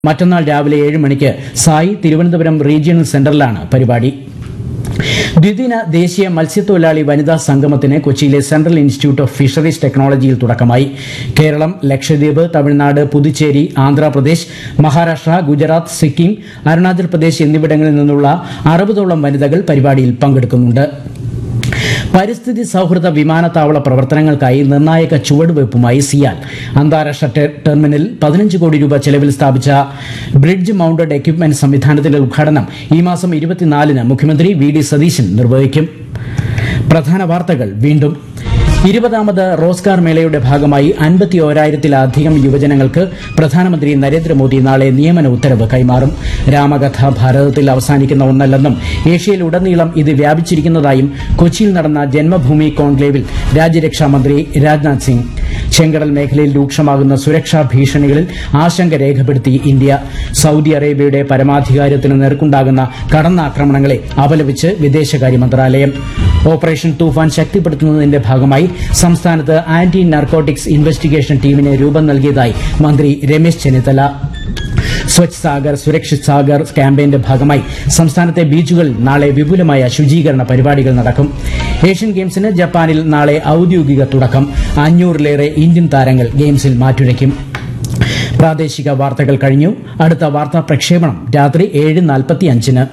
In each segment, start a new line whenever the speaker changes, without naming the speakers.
മറ്റന്നാൾ രാവിലെ ഏഴ് മണിക്ക് സായി തിരുവനന്തപുരം റീജിയണൽ സെന്ററിലാണ് പരിപാടി ദ്വിദിന ദേശീയ മത്സ്യത്തൊഴിലാളി വനിതാ സംഗമത്തിന് കൊച്ചിയിലെ സെൻട്രൽ ഇൻസ്റ്റിറ്റ്യൂട്ട് ഓഫ് ഫിഷറീസ് ടെക്നോളജിയിൽ തുടക്കമായി കേരളം ലക്ഷദ്വീപ് തമിഴ്നാട് പുതുച്ചേരി ആന്ധ്രാപ്രദേശ് മഹാരാഷ്ട്ര ഗുജറാത്ത് സിക്കിം അരുണാചൽ പ്രദേശ് എന്നിവിടങ്ങളിൽ നിന്നുള്ള അറുപതോളം വനിതകൾ പരിപാടിയിൽ പങ്കെടുക്കുന്നുണ്ട് പരിസ്ഥിതി സൗഹൃദ വിമാനത്താവള പ്രവർത്തനങ്ങൾക്കായി നിർണായക ചുവടുവയ്പുമായി സിയാൽ അന്താരാഷ്ട്ര ടെ- ടെർമിനൽ പതിനഞ്ച് കോടി രൂപ ചെലവിൽ സ്ഥാപിച്ച ബ്രിഡ്ജ് മൗണ്ടഡ് എക്യുപ്മെന്റ് സംവിധാനത്തിന്റെ ഉദ്ഘാടനം ഈ മാസം ഇരുപത്തിനാലിന് മുഖ്യമന്ത്രി വി ഡി സതീശൻ നിർവഹിക്കും പ്രധാന വാർത്തകൾ വീണ്ടും ഇരുപതാമത് റോസ്ഗാർ മേളയുടെ ഭാഗമായി അൻപത്തി ഓരായിരത്തിലധികം യുവജനങ്ങൾക്ക് പ്രധാനമന്ത്രി നരേന്ദ്രമോദി നാളെ നിയമന ഉത്തരവ് കൈമാറും രാമകഥ ഭാരതത്തിൽ അവസാനിക്കുന്ന ഒന്നല്ലെന്നും ഏഷ്യയിലുടനീളം ഇത് വ്യാപിച്ചിരിക്കുന്നതായും കൊച്ചിയിൽ നടന്ന ജന്മഭൂമി കോൺക്ലേവിൽ രാജ്യരക്ഷാമന്ത്രി രാജ്നാഥ് സിംഗ് ചെങ്കടൽ മേഖലയിൽ രൂക്ഷമാകുന്ന സുരക്ഷാ ഭീഷണികളിൽ ആശങ്ക രേഖപ്പെടുത്തി ഇന്ത്യ സൗദി അറേബ്യയുടെ പരമാധികാരത്തിന് നേർക്കുണ്ടാകുന്ന കടന്നാക്രമണങ്ങളെ അപലപിച്ച് വിദേശകാര്യ മന്ത്രാലയം ഓപ്പറേഷൻ തൂഫാൻ ശക്തിപ്പെടുത്തുന്നതിന്റെ ഭാഗമായി സംസ്ഥാനത്ത് ആന്റി നാർക്കോട്ടിക്സ് ഇൻവെസ്റ്റിഗേഷൻ ടീമിന് രൂപം നൽകിയതായി മന്ത്രി രമേശ് ചെന്നിത്തല സ്വച്ഛ് സാഗർ സുരക്ഷിത് സാഗർ ക്യാമ്പയിന്റെ ഭാഗമായി സംസ്ഥാനത്തെ ബീച്ചുകളിൽ നാളെ വിപുലമായ ശുചീകരണ പരിപാടികൾ നടക്കും ഏഷ്യൻ ഗെയിംസിന് ജപ്പാനിൽ നാളെ ഔദ്യോഗിക തുടക്കം അഞ്ഞൂറിലേറെ ഇന്ത്യൻ താരങ്ങൾ ഗെയിംസിൽ മാറ്റുരയ്ക്കും പ്രാദേശിക വാർത്തകൾ കഴിഞ്ഞു അടുത്ത വാർത്താ പ്രക്ഷേപണം രാത്രി ഏഴ് നാൽപ്പത്തി അഞ്ചിന്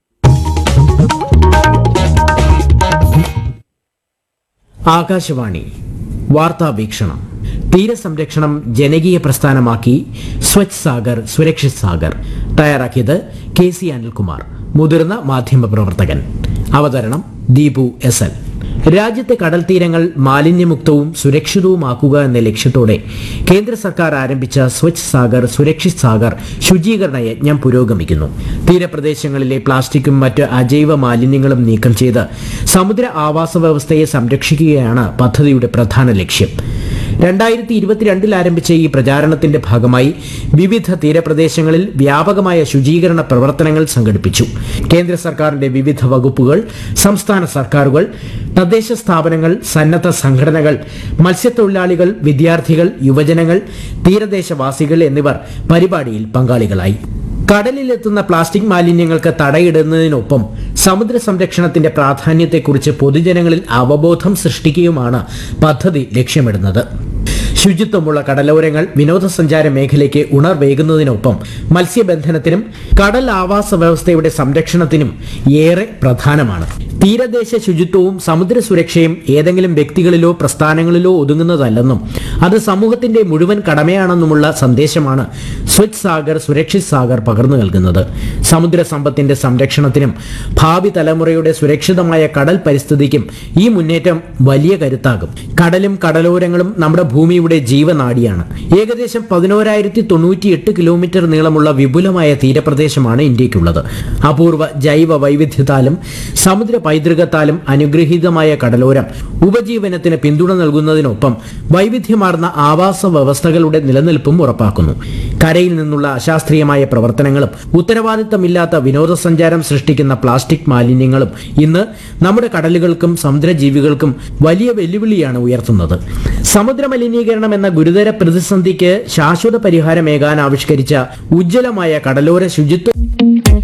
ആകാശവാണി വാർത്താ വീക്ഷണം തീരസംരക്ഷണം ജനകീയ പ്രസ്ഥാനമാക്കി സ്വച്ഛ് സാഗർ സുരക്ഷിത് സാഗർ തയ്യാറാക്കിയത് കെ സി അനിൽകുമാർ മുതിർന്ന മാധ്യമപ്രവർത്തകൻ അവതരണം ദീപു എസ് എൽ രാജ്യത്തെ കടൽ തീരങ്ങൾ മാലിന്യമുക്തവും സുരക്ഷിതവുമാക്കുക എന്ന ലക്ഷ്യത്തോടെ കേന്ദ്ര സർക്കാർ ആരംഭിച്ച സ്വച്ഛ് സാഗർ സുരക്ഷിത് സാഗർ ശുചീകരണ യജ്ഞം പുരോഗമിക്കുന്നു തീരപ്രദേശങ്ങളിലെ പ്ലാസ്റ്റിക്കും മറ്റ് അജൈവ മാലിന്യങ്ങളും നീക്കം ചെയ്ത് സമുദ്ര ആവാസ വ്യവസ്ഥയെ സംരക്ഷിക്കുകയാണ് പദ്ധതിയുടെ പ്രധാന ലക്ഷ്യം രണ്ടായിരത്തി ഇരുപത്തിരണ്ടിൽ ആരംഭിച്ച ഈ പ്രചാരണത്തിന്റെ ഭാഗമായി വിവിധ തീരപ്രദേശങ്ങളിൽ വ്യാപകമായ ശുചീകരണ പ്രവർത്തനങ്ങൾ സംഘടിപ്പിച്ചു കേന്ദ്ര സർക്കാരിന്റെ വിവിധ വകുപ്പുകൾ സംസ്ഥാന സർക്കാരുകൾ തദ്ദേശ സ്ഥാപനങ്ങൾ സന്നദ്ധ സംഘടനകൾ മത്സ്യത്തൊഴിലാളികൾ വിദ്യാർത്ഥികൾ യുവജനങ്ങൾ തീരദേശവാസികൾ എന്നിവർ പരിപാടിയിൽ പങ്കാളികളായി കടലിലെത്തുന്ന പ്ലാസ്റ്റിക് മാലിന്യങ്ങൾക്ക് തടയിടുന്നതിനൊപ്പം സമുദ്ര സംരക്ഷണത്തിന്റെ പ്രാധാന്യത്തെക്കുറിച്ച് പൊതുജനങ്ങളിൽ അവബോധം സൃഷ്ടിക്കുകയുമാണ് പദ്ധതി ലക്ഷ്യമിടുന്നത് ശുചിത്വമുള്ള കടലോരങ്ങൾ വിനോദസഞ്ചാര മേഖലയ്ക്ക് ഉണർവേകുന്നതിനൊപ്പം മത്സ്യബന്ധനത്തിനും കടൽ ആവാസ വ്യവസ്ഥയുടെ സംരക്ഷണത്തിനും ഏറെ പ്രധാനമാണ് തീരദേശ ശുചിത്വവും സമുദ്ര സുരക്ഷയും ഏതെങ്കിലും വ്യക്തികളിലോ പ്രസ്ഥാനങ്ങളിലോ ഒതുങ്ങുന്നതല്ലെന്നും അത് സമൂഹത്തിന്റെ മുഴുവൻ കടമയാണെന്നുമുള്ള സന്ദേശമാണ് സ്വച്ഛ് സാഗർ സുരക്ഷിത് സാഗർ പകർന്നു നൽകുന്നത് സമുദ്ര സമ്പത്തിന്റെ സംരക്ഷണത്തിനും ഭാവി തലമുറയുടെ സുരക്ഷിതമായ കടൽ പരിസ്ഥിതിക്കും ഈ മുന്നേറ്റം വലിയ കരുത്താകും കടലും കടലോരങ്ങളും നമ്മുടെ ഭൂമിയുടെ ജീവനാഡിയാണ് ഏകദേശം പതിനോരായിരത്തി തൊണ്ണൂറ്റിയെട്ട് കിലോമീറ്റർ നീളമുള്ള വിപുലമായ തീരപ്രദേശമാണ് ഇന്ത്യക്കുള്ളത് അപൂർവ ജൈവ വൈവിധ്യത്താലും സമുദ്ര പൈതൃകത്താലും അനുഗ്രഹീതമായ കടലോരം ഉപജീവനത്തിന് പിന്തുണ നൽകുന്നതിനൊപ്പം വൈവിധ്യമാർന്ന ആവാസ വ്യവസ്ഥകളുടെ നിലനിൽപ്പും ഉറപ്പാക്കുന്നു കരയിൽ നിന്നുള്ള അശാസ്ത്രീയമായ പ്രവർത്തനങ്ങളും ഉത്തരവാദിത്തമില്ലാത്ത വിനോദസഞ്ചാരം സൃഷ്ടിക്കുന്ന പ്ലാസ്റ്റിക് മാലിന്യങ്ങളും ഇന്ന് നമ്മുടെ കടലുകൾക്കും സമുദ്രജീവികൾക്കും വലിയ വെല്ലുവിളിയാണ് ഉയർത്തുന്നത് സമുദ്ര മലിനീകരണം എന്ന ഗുരുതര പ്രതിസന്ധിക്ക് ശാശ്വത പരിഹാരമേകാൻ ആവിഷ്കരിച്ച ഉജ്ജ്വലമായ കടലോര ശുചിത്വ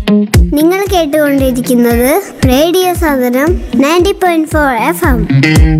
നിങ്ങൾ കേട്ടുകൊണ്ടിരിക്കുന്നത് റേഡിയോ സാധനം ninety point four F M